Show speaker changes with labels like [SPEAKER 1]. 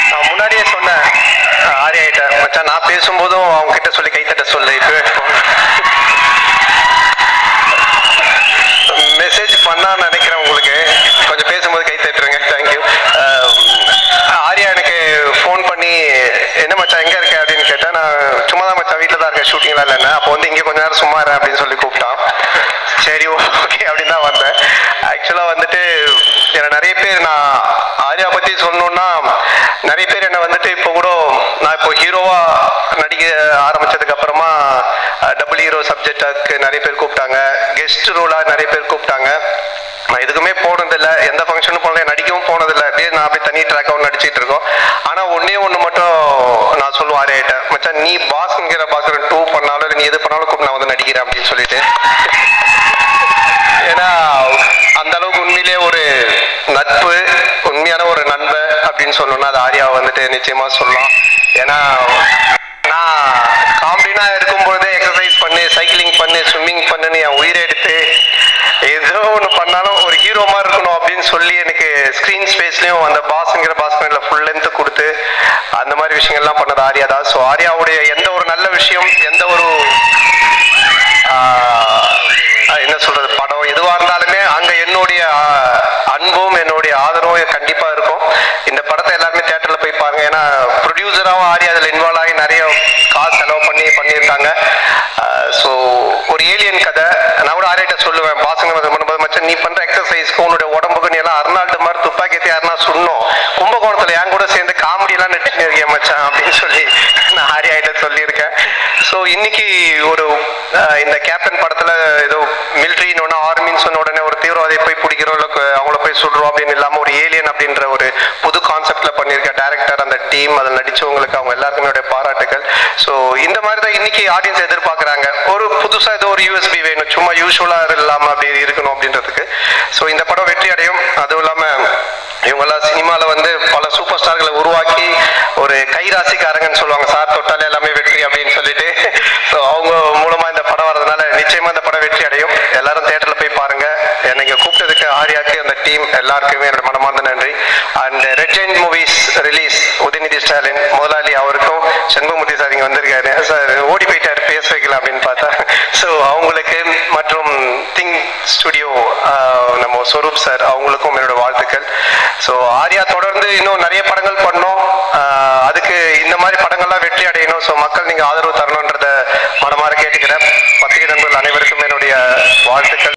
[SPEAKER 1] நான் முன்னாடியே சொன்னேன் ஆரியா கிட்ட மச்சான் நான் பேசும்போதும் அவங்க கிட்ட சொல்லி கைத்தட்ட சொல்லு இப்பவே மெசேஜ் பண்ணான்னு நினைக்கிறேன் உங்களுக்கு கொஞ்சம் பேசும்போது கை தட்டுருங்க தேங்க்யூ ஆர்யா எனக்கு ஃபோன் பண்ணி என்ன மச்சான் எங்கே இருக்க அப்படின்னு கேட்டேன் நான் சும்மா தான் மச்சான் வீட்டில் தான் இருக்கேன் ஷூட்டிங்லாம் இல்லைன்னா அப்போ வந்து இங்கே கொஞ்ச நேரம் சும்மா இரு அப்படின்னு சொல்லி கூப்பிட்டான் சரி ஓகே அப்படின்னு தான் வந்தேன் ஆக்சுவலாக வந்துட்டு என்னை நிறைய பேர் நான் ஆர்யா பற்றி சொல்லணுன்னா நிறைய பேர் என்னை வந்துட்டு இப்போ கூட நான் இப்போ ஹீரோவாக நடிக்க ஆரம்பிச்சதுக்கு அப்புறமா டபுள் ஹீரோ சப்ஜெக்டாக்கு நிறைய பேர் கூப்பிட்டாங்க கெஸ்ட் ரோலாக நிறைய பேர் கூப்பிட்டாங்க நான் எதுக்குமே போனதில்ல எந்த ஃபங்க்ஷனும் போனதில்ல நடிக்கவும் போனதில்ல அப்படியே நான் அப்படியே தனி ட்ராக்காகவும் நடிச்சிட்டு இருக்கோம் ஆனால் ஒன்றே ஒன்று மட்டும் நான் சொல்லுவேன் ஆரியாயிட்டேன் மச்சான் நீ பாஸ்ங்கிற பாஸ்கரன் டூ பண்ணாலும் இல்லை நீ எது பண்ணாலும் கூப்பிட்டு நான் வந்து நடிக்கிறேன் அப்படின்னு சொல்லிட்டு ஏன்னா அந்த அளவுக்கு உண்மையிலே ஒரு நட்பு உண்மையான ஒரு நண்பன் அப்படின்னு சொல்லணும்னா அது ஆர்யா வந்துட்டு நிச்சயமா சொல்லலாம் ஏன்னா நான் காமெடினா இருக்கும்பொழுதே எக்ஸசைஸ் பண்ணு சைக்கிளிங் பண்ணு ஸ்விம்மிங் பண்ணுன்னு என் உயிரை எடுத்து ஏதோ ஒன்று பண்ணாலும் ஒரு ஹீரோ மாதிரி இருக்கணும் அப்படின்னு சொல்லி எனக்கு ஸ்க்ரீன் ஸ்பேஸ்லையும் அந்த பாஸ்ங்கிற பாஸ்கரில் ஃபுல் லென்த்து கொடுத்து அந்த மாதிரி விஷயங்கள்லாம் பண்ணது ஆர்யா தான் ஸோ ஆர்யாவுடைய எந்த ஒரு நல்ல விஷயம் எந்த ஒரு ஆஹ் என்ன சொல்றது படம் எதுவா இருந்தாலுமே அங்க என்னுடைய ஆஹ், அன்பும் என்னுடைய ஆதரவும் கண்டிப்பா இருக்கும் இந்த படத்தை எல்லாருமே தியேட்டர்ல போய் பாருங்க ஏன்னா ப்ரொடியூசராகவும் ஆடி அதில் இன்வால்வ் ஆகி நிறைய காசு செலவு பண்ணி பண்ணியிருக்காங்க ஸோ ஒரு ஏலியன் கதை நான் கூட ஆரியிட்ட சொல்லுவேன் பாசங்க பண்ணும்போது மச்சான் நீ பண்ற எக்ஸசைஸ்க்கு உன்னுடைய உடம்புக்கு நீ எல்லாம் அர்னால்டு மாதிரி துப்பாக்கி எடுத்து யாருன்னா சொன்னோம் கும்பகோணத்துல என் கூட சேர்ந்து காமெடி எல்லாம் நடிச்சுட்டு இருக்கேன் மச்சான் அப்படின்னு சொல்லி நான் ஆரியாயிட்ட சொல்லியிருக்கேன் ஸோ இன்னைக்கு ஒரு அஹ், இந்த கேப்டன் படத்துல ஏதோ மிலிட்ரின்னு ஒன்று ஆர்மின்னு சொன்ன உடனே ஒரு தீவிரவாதியை போய் பிடிக்கிறோம் இல்லை கு- அவங்கள போய் சுடுறோம் அப்படின்னு இல்லாமல் ஒரு ஏலியன் அப்படின்ற ஒரு புது கான்செப்ட்ல பண்ணியிருக்க டேரக்டர் அந்த டீம் அதில் நடிச்சவங்களுக்கு அவங்க எல்லாருக்குமே என்னுடைய பாராட்டுகள் ஸோ இந்த மாதிரி தான் இன்னைக்கு ஆடியன்ஸ் எதிர்பார்க்குறாங்க ஒரு புதுசாக ஏதோ ஒரு யூஎஸ்பி வேணும் சும்மா யூஸ்வலாக இல்லாமல் அப்படி இருக்கணும் அப்படின்றதுக்கு ஸோ இந்த படம் வெற்றி அடையும் அதுவும் இல்லாமல் இவங்கெல்லாம் சினிமாவில் வந்து பல சூப்பர் ஸ்டார்களை உருவாக்கி ஒரு கைராசிக்காரங்கன்னு சொல்லுவாங்க சார் தொட்டாலே எல்லாமே வெற்றி அப்படின்னு சொல்லிட்டு ஸோ அவங்க மூலமா இந்த படம் வர்றதுனால நிச்சயமா இந்த படம் வெற்றி அடையும் எல்லாரும் தேட்டர்ல போய் பாருங்க என்னை இங்க கூப்பிட்டதுக்கு ஆர்யாக்கு அந்த டீம் எல்லாருக்குமே என்னோட மனமார்ந்த நன்றி and red giant movies release Udhayanidhi Stalin முதலாளி அவருக்கும் சண்முகமூர்த்தி சார் இங்க வந்திருக்காரு சார் ஓடி போயிட்டாரு பேச வைக்கலாம் அப்படின்னு பார்த்தா ஸோ அவங்களுக்கு மற்றும் திங் ஸ்டுடியோ நம்ம ஸ்வரூப் சார் அவங்களுக்கும் என்னோட வாழ்த்துக்கள் ஸோ ஆர்யா தொடர்ந்து இன்னும் நிறைய படங்கள் பண்ணோம் ஆஹ் அதுக்கு இந்த மாதிரி படங்கள்லாம் வெற்றி அடையணும் ஸோ மக்கள் நீங்கள் ஆதரவு தரணுன்றத மனமாற